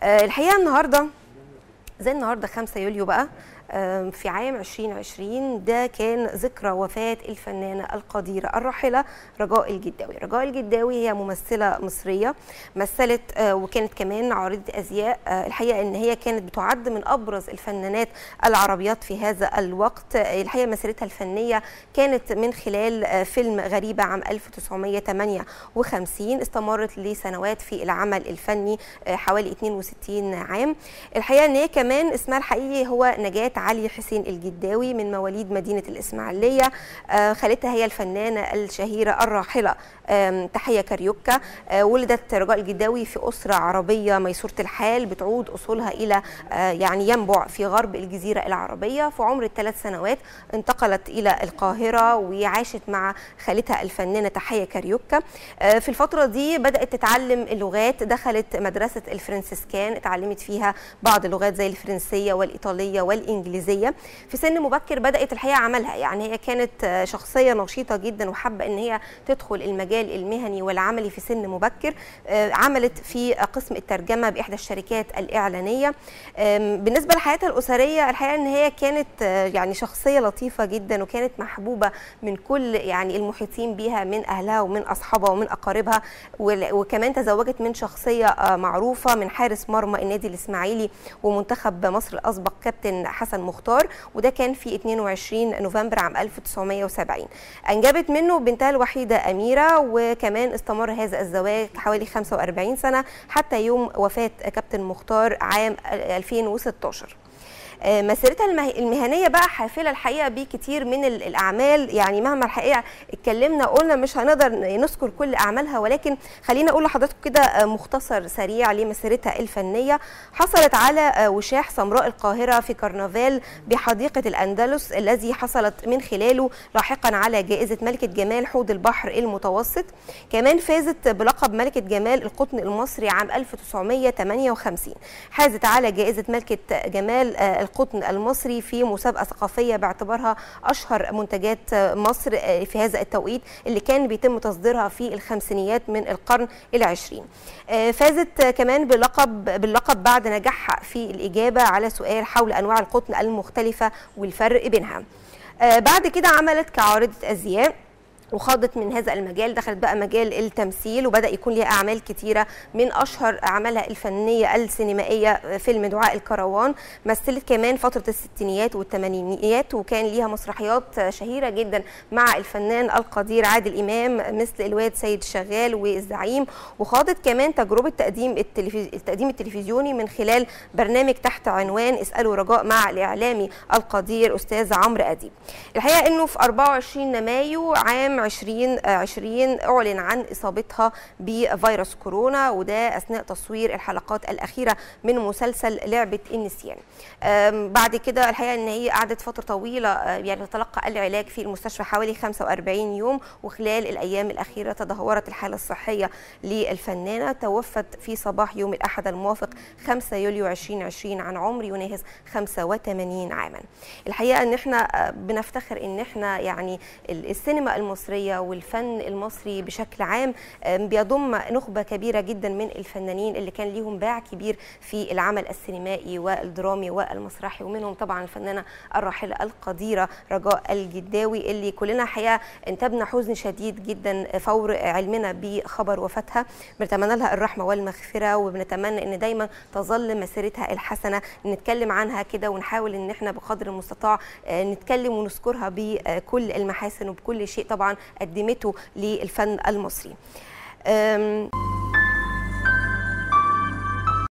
آه، الحقيقه النهارده زي النهارده 5 يوليو بقى آم، في عام 2020 ده كان ذكرى وفاة الفنانة القديرة الراحلة رجاء الجداوي رجاء الجداوي هي ممثلة مصرية مثلت آه، وكانت كمان عارضة أزياء آه، الحقيقة إن هي كانت بتعد من أبرز الفنانات العربيات في هذا الوقت آه، الحقيقة مسيرتها الفنية كانت من خلال آه، فيلم غريبة عام 1958 استمرت لسنوات في العمل الفني آه، حوالي 62 عام الحقيقة إن هي كمان اسمها الحقيقي هو نجاة علي حسين الجداوي من مواليد مدينة الإسماعيلية آه، خالتها هي الفنانة الشهيرة الراحلة آم، تحية كاريوكا آه، ولدت رجاء الجداوي في أسرة عربية ميسورة الحال بتعود أصولها إلى آه، يعني ينبع في غرب الجزيرة العربية في عمر الثلاث سنوات انتقلت إلى القاهرة وعاشت مع خالتها الفنانة تحية كاريوكا آه، في الفترة دي بدأت تتعلم اللغات دخلت مدرسة الفرنسيسكان اتعلمت فيها بعض اللغات زي الفرنسية والإيطالية والإنجليزية في سن مبكر بدأت الحقيقة عملها يعني هي كانت آه، شخصية نشيطة جدا وحابة إن هي تدخل المجال المهني والعملي في سن مبكر آه، عملت في قسم الترجمة بإحدى الشركات الإعلانية آم، بالنسبة لحياتها الأسرية الحقيقة إن هي كانت آه، يعني شخصية لطيفة جدا وكانت محبوبة من كل يعني المحيطين بيها من أهلها ومن أصحابها ومن أقاربها وال- وكمان تزوجت من شخصية آه، معروفة من حارس مرمى النادي الإسماعيلي ومنتخب مصر الأسبق كابتن حسن مختار وده كان في 22 نوفمبر عام 1970 أنجبت منه بنتها الوحيدة أميرة وكمان استمر هذا الزواج حوالي 45 سنة حتى يوم وفاة كابتن مختار عام 2016 آه، مسيرتها المه- المهنيه بقى حافله الحقيقه بكتير من ال- الاعمال يعني مهما الحقيقه اتكلمنا قلنا مش هنقدر نذكر كل اعمالها ولكن خلينا اقول لحضراتكم كده آه، مختصر سريع لمسيرتها الفنيه حصلت على آه، وشاح سمراء القاهره في كرنفال بحديقه الاندلس الذي حصلت من خلاله لاحقا على جائزه ملكه جمال حوض البحر المتوسط كمان فازت بلقب ملكه جمال القطن المصري عام 1958 حازت على جائزه ملكه جمال آه، القطن المصري في مسابقه ثقافيه باعتبارها اشهر منتجات آه، مصر آه، في هذا التوقيت اللي كان بيتم تصديرها في الخمسينيات من القرن العشرين آه، فازت آه، كمان بلقب باللقب بعد نجاحها في الاجابه على سؤال حول انواع القطن المختلفه والفرق بينها آه، بعد كده عملت كعارضه ازياء وخاضت من هذا المجال دخلت بقى مجال التمثيل وبدا يكون ليها اعمال كتيره من اشهر اعمالها الفنيه السينمائيه فيلم دعاء الكروان مثلت كمان فتره الستينيات والثمانينيات وكان ليها مسرحيات شهيره جدا مع الفنان القدير عادل امام مثل الواد سيد شغال والزعيم وخاضت كمان تجربه تقديم التلفز... التقديم التلفزيوني من خلال برنامج تحت عنوان اسالوا رجاء مع الاعلامي القدير استاذ عمرو اديب الحقيقه انه في 24 مايو عام 2020 اعلن عن اصابتها بفيروس كورونا وده اثناء تصوير الحلقات الاخيره من مسلسل لعبه النسيان أم، بعد كده الحقيقه ان هي قعدت فتره طويله آه، يعني تتلقى العلاج في المستشفى حوالي 45 يوم وخلال الايام الاخيره تدهورت الحاله الصحيه للفنانه توفت في صباح يوم الاحد الموافق 5 يوليو 2020 عن عمر يناهز 85 عاما الحقيقه ان احنا آه، بنفتخر ان احنا يعني ال- السينما المصريه والفن المصري بشكل عام آم، بيضم نخبه كبيره جدا من الفنانين اللي كان ليهم باع كبير في العمل السينمائي والدرامي والمسرحي ومنهم طبعا الفنانه الراحله القديره رجاء الجداوي اللي كلنا حقيقه انتابنا حزن شديد جدا فور علمنا بخبر وفاتها بنتمنى لها الرحمه والمغفره وبنتمنى ان دايما تظل مسيرتها الحسنه نتكلم عنها كده ونحاول ان احنا بقدر المستطاع آه، نتكلم ونذكرها بكل المحاسن وبكل شيء طبعا قدمته للفن المصري أم